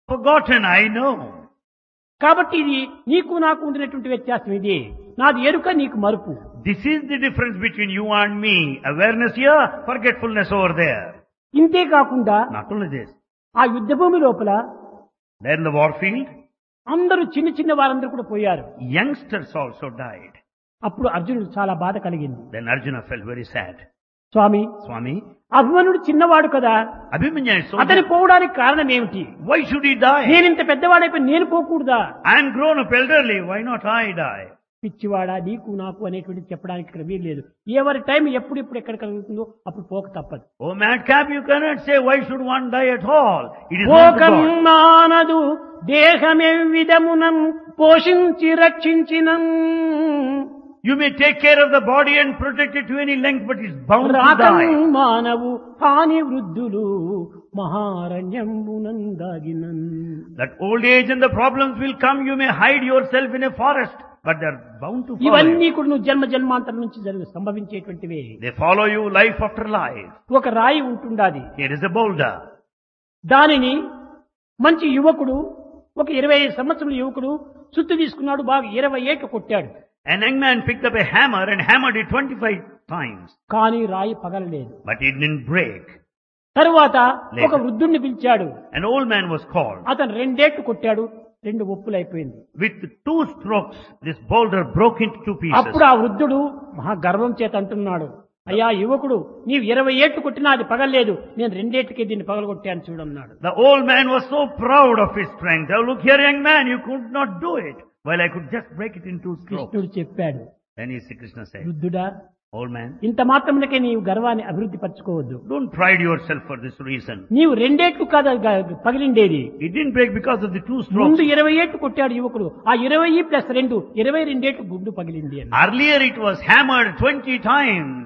Forgotten, I know. కాబట్టి ఇది నీకు నాకు ఉండినటువంటి వ్యత్యాసం ఇది నాది ఎరుక నీకు మరుపు This is the difference between you and me. Awareness here, forgetfulness over there. ఇంతే కాకుండా Not only this. ఆ యుద్ధ భూమి లోపల There in the warfield, అందరూ చిన్న చిన్న వారందరూ కూడా పోయారు youngsters also died. అప్పుడు అర్జునుడు చాలా బాధ కలిగింది Then Arjuna felt very sad. స్వామి Swami, అభిమన్యుడు చిన్నవాడు కదా Abhimanya is so అతని పోవడానికి కారణం ఏమిటి Why should he die? నేను ఇంత పెద్దవాడైపోయి నేను పోకూడదా I am grown up elderly. Why not I die? పిచ్చివాడా నీకు నాకు అనేటువంటి చెప్పడానికి ఇక్కడ వీలు లేదు ఎవరి టైం ఎప్పుడెప్పుడు ఎక్కడ కలుగుతుందో అప్పుడు పోక తప్పదు Oh madcap, you cannot say why should one die at all. It is not పోకం God. మానదు దేహమే విధమునం పోషించి రక్షించినం You may take care of the body and protect it to any length, but it's bound to రాకం die. మానవు హాని వృద్ధులు మహారణ్యంబునందాగినన్ That old age and the problems will come. You may hide yourself in a forest, but they're bound to follow ఇవన్నీ you. కూడా నువ్వు జన్మ జన్మాంతరం నుంచి జరుగు సంభవించేటువంటివే They follow you life after life. ఒక రాయి ఉంటుండాది Here is a boulder. దానిని మంచి యువకుడు ఒక ఇరవై ఐదు సంవత్సరాల యువకుడు సుత్తు తీసుకున్నాడు బాగా ఇరవై ఏట్లు కొట్టాడు An young man picked up a hammer and hammered it 25 times, కానీ రాయి పగలలేదు but it didn't break. తరువాత లేదు. ఒక వృద్ధుణ్ణి పిలిచాడు An old man was called. అతను రెండేట్లు కొట్టాడు రెండు ఒప్పులైపోయింది With two strokes, this boulder broke into two pieces. అప్పుడు ఆ వృద్ధుడు మహా గర్వం చేత అంటున్నాడు అయ్యా యువకుడు నీవు ఇరవై ఏట్లు కొట్టినా అది పగలలేదు నేను రెండేట్లకే దీన్ని పగలగొట్టాను చూడన్నాడు The old man was so proud of his strength. Oh, look here, young man, you could not do it. Well, I could just break it in two strokes. కృష్ణుడు చెప్పాడు Then he, Krishna said, వృద్ధుడా old man, ఇంత మాత్రమునకే నీవు గర్వాన్ని అభివృద్ధి పరచుకోవద్దు don't pride yourself for this reason. నీవు రెండేట్లు కాదు అది గ- పగిలిండేది It didn't break because of the two strokes. ముందు ఇరవై ఏట్లు కొట్టాడు యువకుడు ఆ ఇరవై ప్లస్ రెండు ఇరవై రెండేట్లు గుడ్డు పగిలింది అని Earlier it was hammered 20 times.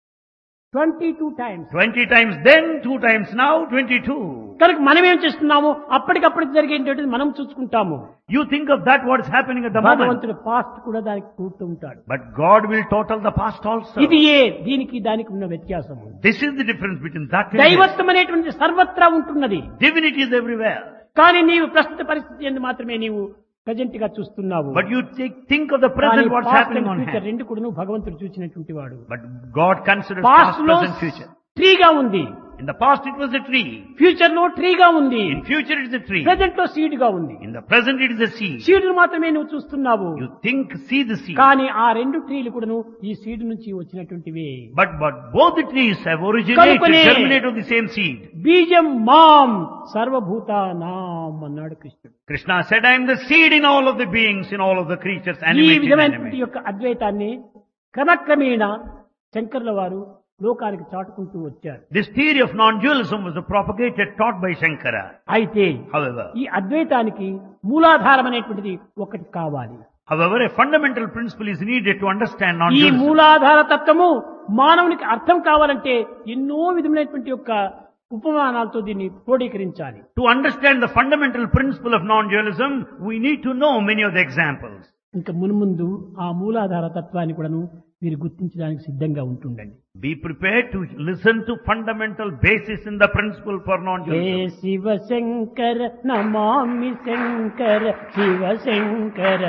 Twenty two times 20 times then, 2 times now, 22. కనుక మనం ఏం చేస్తున్నాము అప్పటికప్పుడు జరిగేటువంటిది మనం చూసుకుంటాము You think of that what's happening at the moment. భగవంతుడు పాస్ట్ కూడా దానికి కూడుతూ ఉంటాడు But God will total the past also. ఇది ఏ దీనికి దానికి ఉన్న వ్యత్యాసము This is the difference between that and this. దైవత్వం అనేటువంటి సర్వత్రా ఉంటున్నది Divinity is everywhere. కానీ నీవు ప్రస్తుత పరిస్థితి ఎందు మాత్రమే నీవు ప్రజెంట్ గా చూస్తున్నావు But you take, think of the present, what's happening on future hand. రెండు కూడా నువ్వు భగవంతుడు చూసినటువంటి వాడు But God considers past past, లో present, future. ట్రీగా ఉంది In the past it was a tree. Future లో ట్రీగా ఉంది In future it is a tree. Present లో సీడ్ గా ఉంది In the present it is a seed. Seed మాత్రమే నువ్వు చూస్తున్నావు You think, see the seed. కానీ ఆ రెండు ట్రీలు కూడాను ఈ సీడ్ నుంచి వచ్చినటువంటివే But, but both the trees have originated, కనుకనే- germinated of the same seed. బీజం మాం సర్వభూతానాం అన్నాడు కృష్ణుడు Krishna said, I am the seed in all of the beings, in all of the creatures, ఈ animated and విధమైనటువంటి inanimate. యొక్క అద్వైతాన్ని క్రమక్రమేణ శంకర్ల వారు లోకానికి చాటుకుంటూ వచ్చారు This theory of non-dualism was propagated, taught by Shankara. అయితే However, ఈ అద్వైతానికి మూలాధారం అనేటువంటిది ఒకటి కావాలి however, a fundamental principle is needed to understand ఈ non-dualism. మూలాధార తత్వము మానవునికి అర్థం కావాలంటే ఎన్నో విధమైనటువంటి యొక్క ఉపమానాలతో దీన్ని క్రోడీకరించాలి To understand the fundamental principle of non-dualism, we need to know many of the examples. ఇంకా మున్ముందు ఆ మూలాధార తత్వాన్ని కూడాను మీరు గుర్తించడానికి సిద్ధంగా ఉంటుండండి Be prepared to listen to fundamental basis in the principle for hey non-dualism. Shiva Shankara నమామి శంకర శివ శంకర